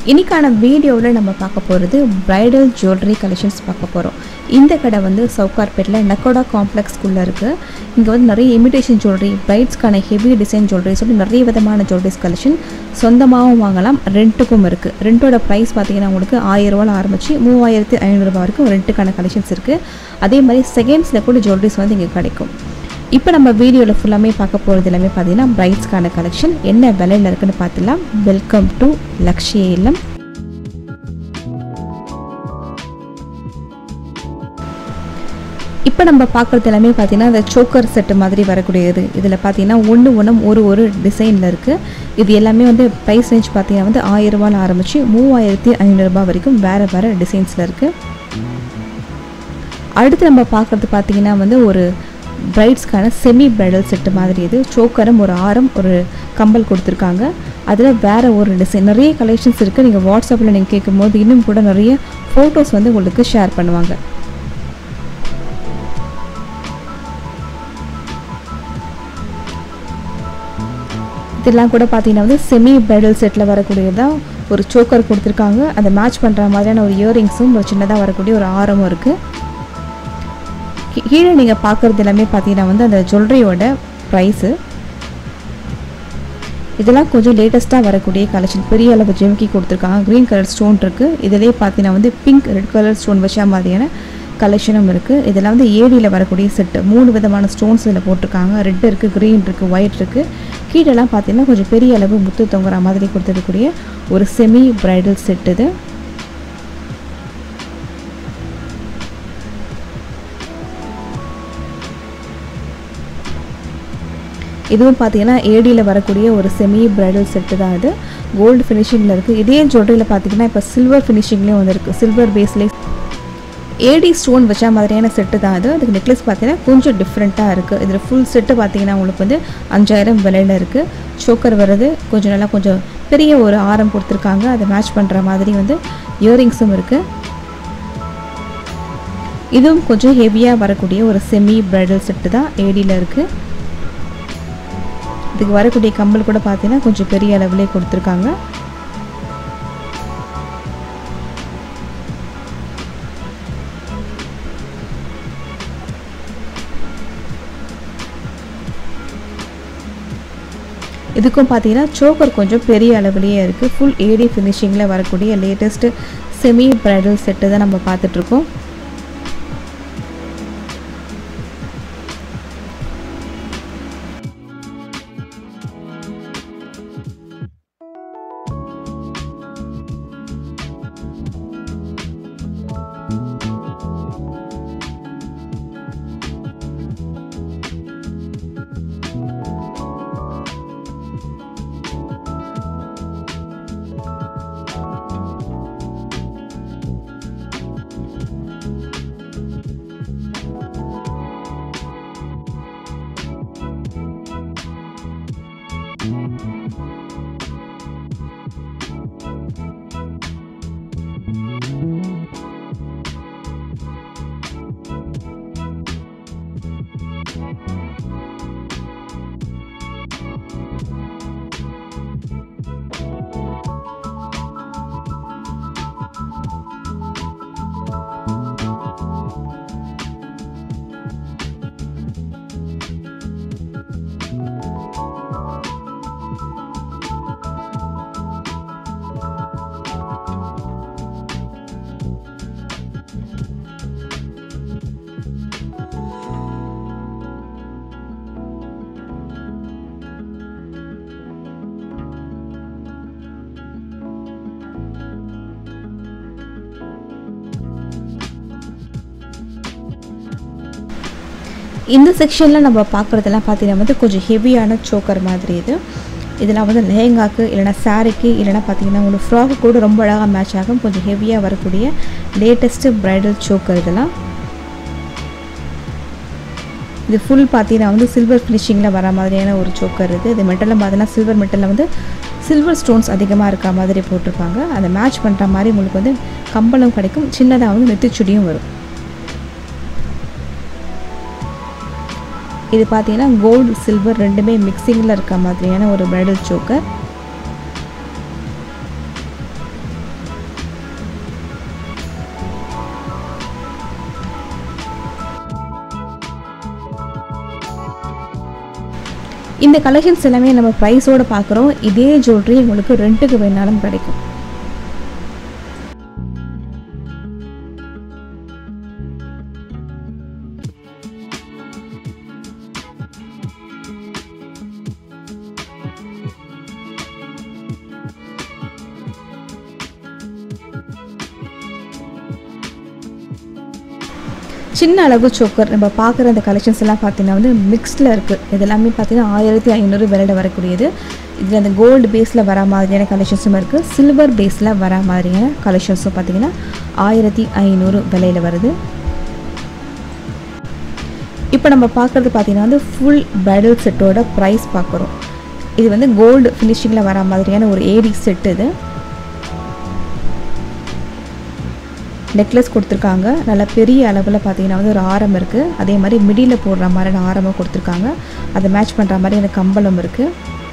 இன்னைக்கான வீடியோவில் நம்ம பார்க்க போகிறது பிரைடல் ஜுவல்லரி கலெக்ஷன்ஸ் பார்க்க போகிறோம் இந்த கடை வந்து சவுகார்பேட்டில் நக்கோடா காம்ப்ளெக்ஸ்குள்ளே இருக்குது இங்கே வந்து நிறைய இமிடேஷன் ஜுவல்லரி பிரைட்ஸ்க்கான ஹெவி டிசைன் ஜுவல்லரி சொல்லி நிறைய விதமான ஜுவல்லரிஸ் கலெக்ஷன் சொந்தமாகவும் வாங்கலாம் ரெண்ட்டுக்கும் இருக்குது ரெண்ட்டோட ப்ரைஸ் பார்த்தீங்கன்னா உங்களுக்கு ஆயிரரூவாவில் ஆரம்பிச்சு மூவாயிரத்து ஐநூறுரூபா வரைக்கும் ரெண்ட்டுக்கான கலெக்ஷன்ஸ் இருக்குது அதே மாதிரி செகண்ட்ஸில் கூட ஜுவல்லரிஸ் வந்து இங்கே கிடைக்கும் இப்போ நம்ம வீடியோவில் ஃபுல்லாமே பார்க்க போகிறது எல்லாமே பார்த்தீங்கன்னா பிரைட்ஸ்க்கான கலெக்ஷன் என்ன விலையில் இருக்குன்னு பார்த்துலாம் வெல்கம் டு லக்ஷய இல்லம் இப்போ நம்ம பார்க்குறது எல்லாமே பார்த்தீங்கன்னா இந்த சோக்கர் செட்டு மாதிரி வரக்கூடியது இதில் பார்த்தீங்கன்னா ஒன்று ஒன்றும் ஒரு ஒரு டிசைனில் இருக்குது இது எல்லாமே வந்து ப்ரைஸ் ரேஞ்ச் பார்த்தீங்கன்னா வந்து ஆயிரரூபாவில் ஆரம்பித்து மூவாயிரத்தி ஐநூறுரூபா வரைக்கும் வேறு வேறு டிசைன்ஸில் இருக்குது அடுத்து நம்ம பார்க்குறது பார்த்தீங்கன்னா வந்து ஒரு பிரைட்ஸ்க்கான செமி பிரைடல் செட்டு மாதிரி இது சோக்கரம் ஒரு ஆரம் ஒரு கம்பல் கொடுத்துருக்காங்க அதில் வேறு ஒரு டிசைன் நிறைய கலெக்ஷன்ஸ் இருக்குது நீங்கள் வாட்ஸ்அப்பில் நீங்கள் கேட்கும்போது இன்னும் கூட நிறைய ஃபோட்டோஸ் வந்து உங்களுக்கு ஷேர் பண்ணுவாங்க இதெல்லாம் கூட பார்த்தீங்கன்னா வந்து செமி பிரைடல் செட்டில் வரக்கூடியதான் ஒரு சோக்கர் கொடுத்துருக்காங்க அதை மேட்ச் பண்ணுற மாதிரியான ஒரு இயரிங்ஸும் ஒரு சின்னதாக வரக்கூடிய ஒரு ஆரமும் இருக்குது கீழே நீங்கள் பார்க்குறது எல்லாமே பார்த்தீங்கன்னா வந்து அந்த ஜுவல்லரியோட ப்ரைஸு இதெல்லாம் கொஞ்சம் லேட்டஸ்ட்டாக வரக்கூடிய கலெக்ஷன் பெரிய அளவு ஜெமிக்கி கொடுத்துருக்காங்க க்ரீன் கலர் ஸ்டோன் இருக்குது இதிலே பார்த்தீங்கன்னா வந்து பிங்க் ரெட் கலர் ஸ்டோன் வச்சா மாதிரியான கலெக்ஷனும் இருக்குது இதெல்லாம் வந்து ஏடியில் வரக்கூடிய செட்டு மூணு விதமான ஸ்டோன்ஸ் இதில் போட்டிருக்காங்க ரெட் இருக்குது க்ரீன் இருக்குது ஒயிட் இருக்குது கீழெல்லாம் பார்த்தீங்கன்னா கொஞ்சம் பெரிய அளவு முத்து தொங்குற மாதிரி கொடுத்துருக்கக்கூடிய ஒரு செமி பிரைடல் செட் இது இதுவும் பார்த்தீங்கன்னா ஏடியில் வரக்கூடிய ஒரு செமி பிரைடல் செட்டு தான் இது கோல்டு ஃபினிஷிங்கில் இருக்குது இதே ஜுவல்லரியில் பார்த்தீங்கன்னா இப்போ சில்வர் ஃபினிஷிங்லேயும் வந்துருக்கு சில்வர் பேஸ்லேயே ஏடி ஸ்டோன் வச்ச மாதிரியான செட்டு தான் அது அதுக்கு நெக்லஸ் பார்த்தீங்கன்னா கொஞ்சம் டிஃப்ரெண்ட்டாக இருக்குது இதில் ஃபுல் செட்டு பார்த்தீங்கன்னா உங்களுக்கு வந்து அஞ்சாயிரம் விலையில் இருக்குது சோக்கர் வருது கொஞ்சம் நல்லா கொஞ்சம் பெரிய ஒரு ஆரம் கொடுத்துருக்காங்க அதை மேட்ச் பண்ணுற மாதிரி வந்து இயரிங்ஸும் இருக்குது இதுவும் கொஞ்சம் ஹெவியாக வரக்கூடிய ஒரு செமி பிரைடல் செட்டு தான் ஏடியில் இருக்குது இதுக்கு வரக்கூடிய கம்பல் கூட பார்த்தீங்கன்னா கொஞ்சம் பெரிய அளவுலேயே கொடுத்துருக்காங்க இதுக்கும் பார்த்தீங்கன்னா சோக்கர் கொஞ்சம் பெரிய அளவுலேயே இருக்குது ஃபுல் ஏடி ஃபினிஷிங்கில் வரக்கூடிய லேட்டஸ்ட்டு செமி ப்ரைடல் செட்டு தான் நம்ம பார்த்துட்ருக்கோம் இந்த செக்ஷனில் நம்ம பார்க்குறதெல்லாம் பார்த்தீங்கன்னா வந்து கொஞ்சம் ஹெவியான சோக்கர் மாதிரி இது இதெல்லாம் வந்து லெஹெங்காக்கு இல்லைனா சாரிக்கு இல்லைனா பார்த்தீங்கன்னா உங்களுக்கு ஃப்ராக்கு கூட ரொம்ப அழகாக மேட்ச் ஆகும் கொஞ்சம் ஹெவியாக வரக்கூடிய லேட்டஸ்ட்டு ப்ரைடல் சோக்கர் இதெல்லாம் இது ஃபுல் பார்த்தீங்கன்னா வந்து சில்வர் ஃபினிஷிங்கில் வர மாதிரியான ஒரு சோக்கர் இது இது மெட்டலில் பார்த்தீங்கன்னா சில்வர் மெட்டலில் வந்து சில்வர் ஸ்டோன்ஸ் அதிகமாக இருக்க மாதிரி போட்டிருப்பாங்க அதை மேட்ச் பண்ணுற மாதிரி உங்களுக்கு வந்து கம்பளம் கிடைக்கும் சின்னதாக வந்து நெத்திச்சுடியும் வரும் இது பார்த்தீங்கன்னா கோல்டு சில்வர் ரெண்டுமே மிக்சிங்கில் இருக்க மாதிரியான ஒரு பிரைடல் சோக்கர் இந்த கலெக்ஷன்ஸ் எல்லாமே நம்ம ப்ரைஸோடு பார்க்குறோம் இதே ஜுவல்லரி உங்களுக்கு ரெண்ட்டுக்கு வேணாலும் கிடைக்கும் சின்ன அளவு சோக்கர் நம்ம பார்க்குற அந்த கலெக்ஷன்ஸ் எல்லாம் பார்த்தீங்கன்னா வந்து மிக்ஸ்டில் இருக்குது இது எல்லாமே பார்த்தீங்கன்னா ஆயிரத்தி ஐநூறு விலையில் வரக்கூடியது இதில் அந்த கோல்டு பேஸில் வர மாதிரியான கலெக்ஷன்ஸும் இருக்குது சில்வர் பேஸில் வர மாதிரியான கலெக்ஷன்ஸும் பார்த்தீங்கன்னா ஆயிரத்தி ஐநூறு விலையில் வருது இப்போ நம்ம பார்க்குறது பார்த்தீங்கன்னா வந்து ஃபுல் பிரைடல் செட்டோட ப்ரைஸ் பார்க்குறோம் இது வந்து கோல்டு ஃபினிஷிங்கில் வர மாதிரியான ஒரு ஏடி செட் இது நெக்லஸ் கொடுத்துருக்காங்க நல்லா பெரிய அளவில் பார்த்தீங்கன்னா வந்து ஒரு ஆரம் இருக்குது அதே மாதிரி மிடியில் போடுற மாதிரியான ஆரமும் கொடுத்துருக்காங்க அதை மேட்ச் பண்ணுற மாதிரி எனக்கு கம்பளம் இருக்குது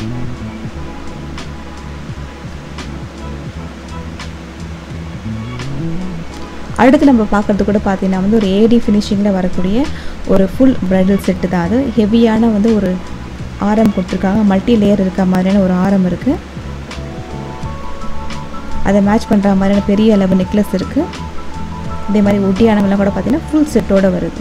அடுத்து நம்ம பார்க்குறது கூட பார்த்தீங்கன்னா வந்து ஒரு ஏடி ஃபினிஷிங்கில் வரக்கூடிய ஒரு ஃபுல் ப்ரைடல் செட்டு தான் அது ஹெவியான வந்து ஒரு ஆரம் கொடுத்துருக்காங்க மல்டி லேயர் இருக்க மாதிரியான ஒரு ஆரம் இருக்குது அதை மேட்ச் பண்ணுற மாதிரியான பெரிய அளவு நெக்லஸ் இருக்குது இதே மாதிரி ஒட்டியானங்கள்லாம் கூட பார்த்தீங்கன்னா ஃபுல் செட்டோடு வருது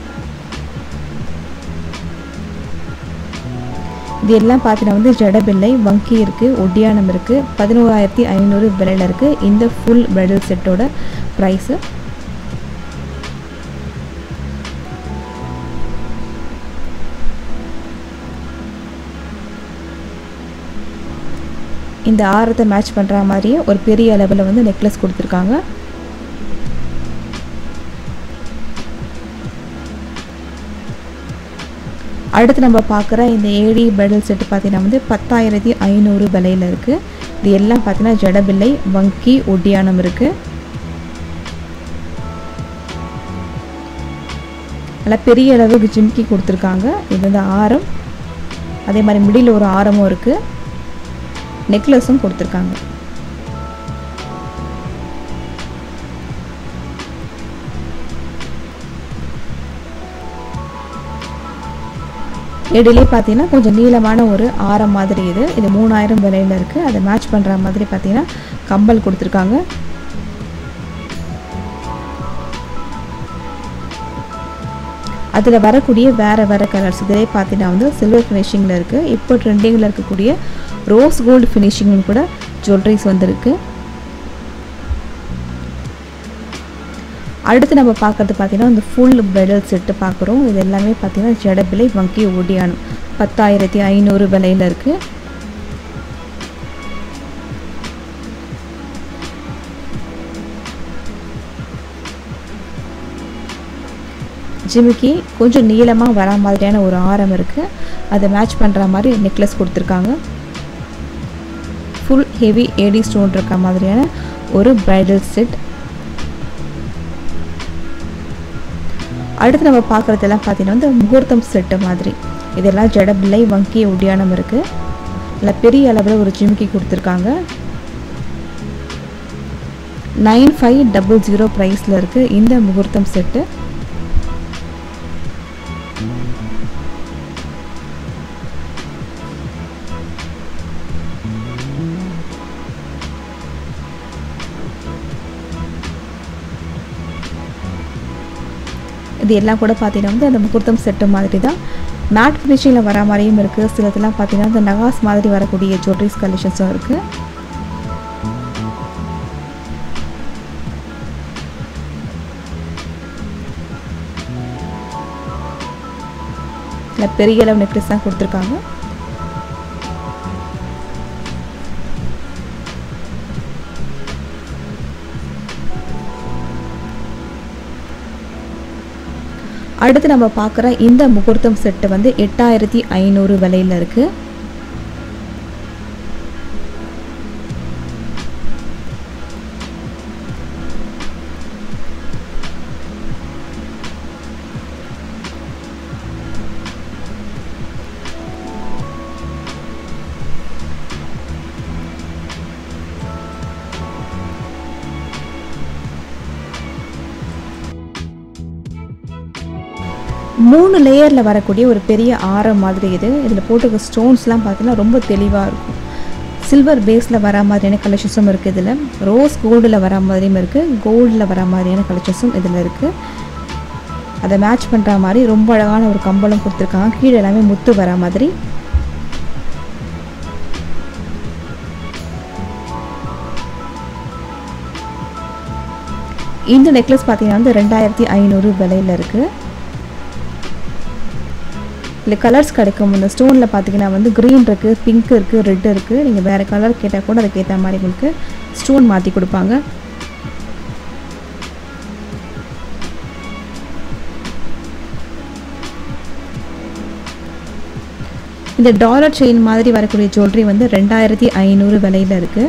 இது எல்லாம் பார்த்தீங்கன்னா வந்து ஜடபில்லை வங்கி இருக்குது ஒட்டியானம் இருக்குது பதினோராயிரத்தி ஐநூறு விலையில் இருக்குது இந்த ஃபுல் பிரைடல் செட்டோட ப்ரைஸு இந்த ஆரத்தை மேட்ச் பண்ணுற மாதிரியே ஒரு பெரிய அளவில் வந்து நெக்லஸ் கொடுத்துருக்காங்க அடுத்து நம்ம பார்க்குற இந்த ஏடி பெடல் செட்டு பார்த்தீங்கன்னா வந்து பத்தாயிரத்தி ஐநூறு விலையில் இருக்குது இது எல்லாம் பார்த்தீங்கன்னா ஜடபில்லை வங்கி ஒட்டியானம் இருக்குது நல்லா பெரிய அளவுக்கு ஜிம்கி கொடுத்துருக்காங்க இது வந்து ஆரம் அதே மாதிரி மிடில் ஒரு ஆரமும் இருக்குது நெக்லஸும் கொடுத்துருக்காங்க இடையிலே பார்த்தீங்கன்னா கொஞ்சம் நீளமான ஒரு ஆரம் மாதிரி இது இது மூணாயிரம் விலையில் இருக்குது அதை மேட்ச் பண்ணுற மாதிரி பார்த்தீங்கன்னா கம்பல் கொடுத்துருக்காங்க அதில் வரக்கூடிய வேறு வேறு கலர்ஸ் இதிலே பார்த்தீங்கன்னா வந்து சில்வர் ஃபினிஷிங்கில் இருக்குது இப்போ ட்ரெண்டிங்கில் இருக்கக்கூடிய ரோஸ் கோல்டு ஃபினிஷிங்னு கூட ஜுவல்லரிஸ் வந்திருக்கு அடுத்து நம்ம பார்க்குறது பார்த்தீங்கன்னா இந்த ஃபுல் பிரைடல் செட்டு பார்க்குறோம் இது எல்லாமே பார்த்தீங்கன்னா ஜடபிலை வங்கி ஒடியானம் பத்தாயிரத்தி ஐநூறு விலையில் இருக்குது ஜிமிக்கி கொஞ்சம் நீளமாக வர மாதிரியான ஒரு ஆரம் இருக்குது அதை மேட்ச் பண்ணுற மாதிரி நெக்லஸ் கொடுத்துருக்காங்க ஃபுல் ஹெவி ஏடி ஸ்டோன் இருக்க மாதிரியான ஒரு பிரைடல் செட் அடுத்து நம்ம பார்க்குறதெல்லாம் பார்த்தீங்கன்னா வந்து முகூர்த்தம் செட்டு மாதிரி இதெல்லாம் ஜடபிள்ளை வங்கி ஒடியானம் இருக்குது இல்லை பெரிய அளவில் ஒரு ஜிமிக்கி கொடுத்துருக்காங்க நைன் ஃபைவ் டபுள் ஜீரோ ப்ரைஸில் இருக்குது இந்த முகூர்த்தம் செட்டு இது எல்லாம் கூட பார்த்தீங்கன்னா வந்து அந்த முகூர்த்தம் செட்டு மாதிரி தான் மேட் ஃபினிஷிங்கில் வர மாதிரியும் இருக்குது சிலதெல்லாம் பார்த்தீங்கன்னா இந்த நகாஸ் மாதிரி வரக்கூடிய ஜுவல்லரிஸ் கலெக்ஷன்ஸும் இருக்குது இல்லை பெரிய அளவு நெக்லஸ் தான் கொடுத்துருக்காங்க அடுத்து நம்ம பார்க்குற இந்த முகூர்த்தம் செட்டு வந்து எட்டாயிரத்தி ஐநூறு விலையில் இருக்குது மூணு லேயரில் வரக்கூடிய ஒரு பெரிய ஆரம் மாதிரி இது இதில் போட்டிருக்க ஸ்டோன்ஸ்லாம் பார்த்தீங்கன்னா ரொம்ப தெளிவாக இருக்கும் சில்வர் பேஸில் வர மாதிரியான கலெக்ஷன்ஸும் இருக்குது இதில் ரோஸ் கோல்டில் வர மாதிரியும் இருக்குது கோல்டில் வர மாதிரியான கலெக்ஷன்ஸும் இதில் இருக்குது அதை மேட்ச் பண்ணுற மாதிரி ரொம்ப அழகான ஒரு கம்பளம் கொடுத்துருக்காங்க கீழே எல்லாமே முத்து வர மாதிரி இந்த நெக்லஸ் பார்த்தீங்கன்னா வந்து ரெண்டாயிரத்தி ஐநூறு விலையில் இருக்குது இல்லை கலர்ஸ் கிடைக்கும் இந்த ஸ்டோனில் பார்த்தீங்கன்னா வந்து க்ரீன் இருக்குது பிங்க் இருக்குது ரெட் இருக்குது நீங்கள் வேறு கலர் கேட்டால் கூட அதுக்கேற்ற மாதிரி உங்களுக்கு ஸ்டோன் மாற்றி கொடுப்பாங்க இந்த டாலர் செயின் மாதிரி வரக்கூடிய ஜுவல்லரி வந்து ரெண்டாயிரத்தி ஐநூறு விலையில் இருக்குது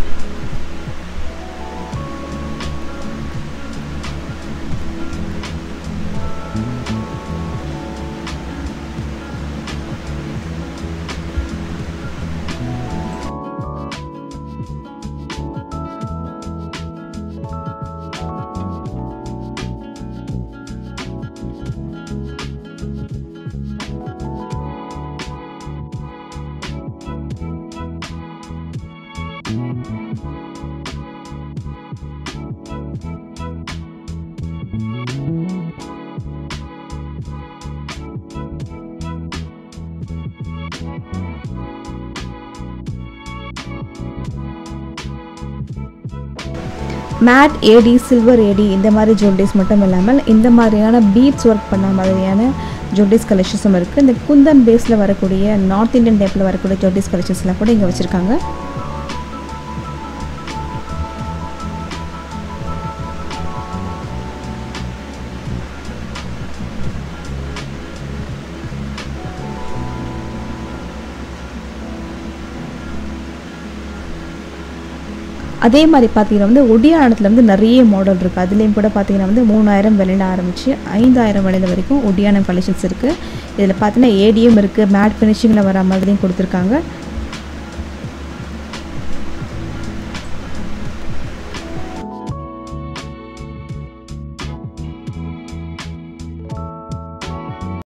மேட் ஏடி சில்வர் ஏடி இந்த மாதிரி ஜுவல்லரிஸ் மட்டும் இல்லாமல் இந்த மாதிரியான பீட்ஸ் ஒர்க் பண்ண மாதிரியான ஜுவல்லரிஸ் கலெக்ஷன்ஸும் இருக்குது இந்த குந்தன் பேஸில் வரக்கூடிய நார்த் இந்தியன் டைப்பில் வரக்கூடிய ஜுவல்லரிஸ் கலெக்ஷன்ஸ்லாம் கூட இங்கே வச்சுருக்காங்க அதே மாதிரி பார்த்தீங்கன்னா வந்து ஒடியானத்தில் வந்து நிறைய மாடல் இருக்குது அதுலேயும் கூட பார்த்தீங்கன்னா வந்து மூணாயிரம் விலையில் ஆரம்பித்து ஐந்தாயிரம் விலையில் வரைக்கும் ஒடியானம் கலெக்ஷன்ஸ் இருக்குது இதில் பார்த்தீங்கன்னா ஏடிஎம் இருக்குது மேட் ஃபினிஷிங்கில் வர மாதிரியும் கொடுத்துருக்காங்க